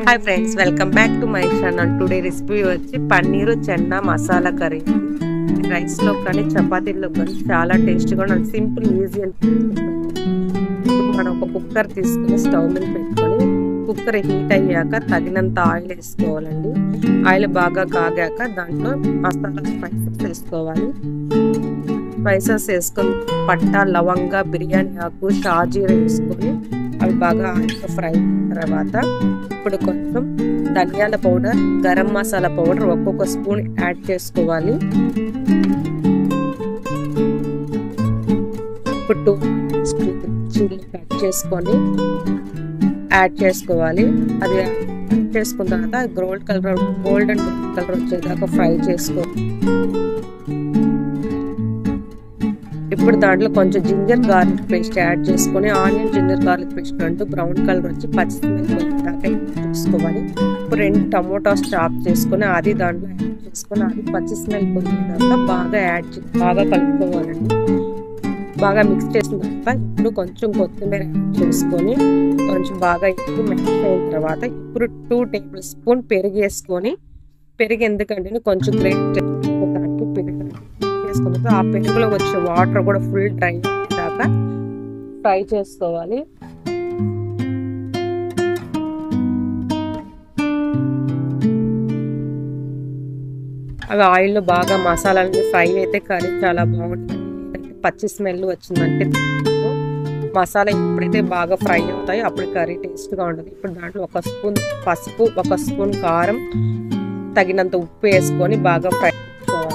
hi friends welcome back to my channel today recipe వచ్చి paneer Chenna masala curry రైస్లో కానీ చపాతీలో కానీ చాలా టేస్ట్గా ఉంటుంది సింపుల్ ఈజీ అని మనం ఒక కుక్కర్ తీసుకుని స్టవ్ మీద పెట్టుకొని కుక్కర్ హీట్ అయ్యాక తగినంత ఆయిల్ వేసుకోవాలండి ఆయిల్ బాగా కాగాక దాంట్లో మసాలా స్పైసెస్ వేసుకోవాలి స్పైసెస్ వేసుకొని పట్ట లవంగా బిర్యానీ ఆకు షాజీర వేసుకొని అవి బాగా ఆయిల్తో ఫ్రై అయిన తర్వాత ఇప్పుడు కొంచెం ధనియాల పౌడర్ గరం మసాలా పౌడర్ ఒక్కొక్క స్పూన్ యాడ్ చేసుకోవాలి ఇప్పుడు టూ చిల్లీ కట్ చేసుకొని యాడ్ చేసుకోవాలి అది యాడ్ చేసుకున్న తర్వాత గోల్డ్ కలర్ గోల్డెన్ కలర్ వచ్చేదాకా ఫ్రై చేసుకో ఇప్పుడు దాంట్లో కొంచెం జింజర్ గార్లిక్ పేస్ట్ యాడ్ చేసుకొని ఆనియన్ జింజర్ గార్లిక్ పేస్ట్ అంటూ బ్రౌన్ కలర్ వచ్చి పచ్చి స్మెల్ దాకా చేసుకోవాలి ఇప్పుడు రెండు టమోటాస్ చాప్ చేసుకొని అది దాంట్లో యాడ్ చేసుకొని అది పచ్చి స్మెల్ పోయేదాకా బాగా యాడ్ బాగా కలుపుకోవాలండి బాగా మిక్స్ చేసిన తర్వాత ఇప్పుడు కొంచెం కొత్తిమీర యాడ్ చేసుకొని కొంచెం బాగా ఎక్కువ మిక్స్ అయిన తర్వాత ఇప్పుడు టూ టేబుల్ స్పూన్ పెరుగు వేసుకొని పెరుగు ఎందుకంటే కొంచెం గ్రేట్ దానికి పెరుగు చేసుకున్న ఆ పెరుగులో వచ్చే వాటర్ కూడా ఫుల్ డ్రై దాకా ఫ్రై చేసుకోవాలి అవి ఆయిల్లో బాగా మసాలాలని ఫ్రై అయితే కర్రీ చాలా బాగుంటుంది పచ్చి స్మెల్ వచ్చిందంటే మసాలా ఎప్పుడైతే బాగా ఫ్రై అవుతాయో అప్పుడు కర్రీ టేస్ట్గా ఉంటుంది ఇప్పుడు దాంట్లో ఒక స్పూన్ పసుపు ఒక స్పూన్ కారం తగినంత ఉప్పు వేసుకొని బాగా ఫ్రై చేసుకోవాలి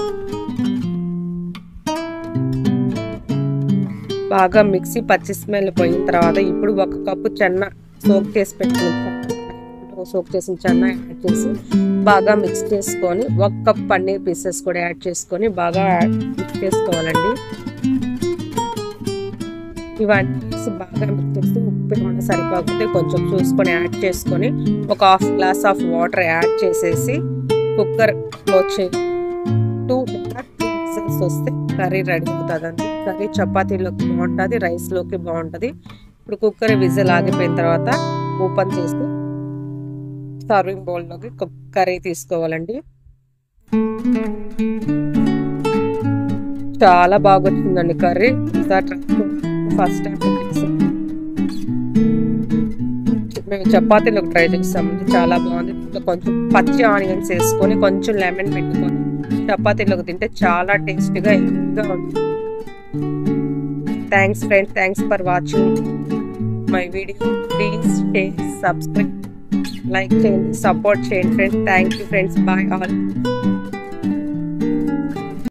బాగా మిక్సీ పచ్చి స్మెల్ పోయిన తర్వాత ఇప్పుడు ఒక కప్పు చెన్న సోక్ చేసి పెట్టుకుని సోక్ చేసిన చెన్న యాడ్ చేసి బాగా మిక్స్ చేసుకొని ఒక కప్ పన్నీర్ పీసెస్ కూడా యాడ్ చేసుకొని బాగా మిక్స్ చేసుకోవాలండి ఇవన్నీ వేసి బాగా మిక్స్ చేసి ఉప్పు ఏమైనా సరిపోకపోతే కొంచెం చూసుకొని యాడ్ చేసుకొని ఒక half glass of water add చేసేసి కుక్కర్ వచ్చే టూ విజిల్స్ వస్తే కర్రీ రెడీ అవుతుందండి కర్రీ చపాతీలోకి బాగుంటుంది రైస్లోకి బాగుంటుంది ఇప్పుడు కుక్కర్ విజిల్ ఆగిపోయిన తర్వాత ఓపెన్ చేసి సర్వింగ్ బౌల్లోకి కర్రీ తీసుకోవాలండి చాలా బాగా వచ్చిందండి కర్రీ ఫస్ట్ టైం మేము చపాతీలోకి ట్రై చేస్తామండి చాలా బాగుంది కొంచెం పచ్చి ఆనియన్స్ వేసుకొని కొంచెం లెమన్ పెట్టుకొని చపాతీలోకి తింటే చాలా టేస్టీగా ఇంకా ఉంటుంది thanks friends thanks for watching my video please share subscribe like చేయండి సపోర్ట్ చేయండి friends thank you friends bye all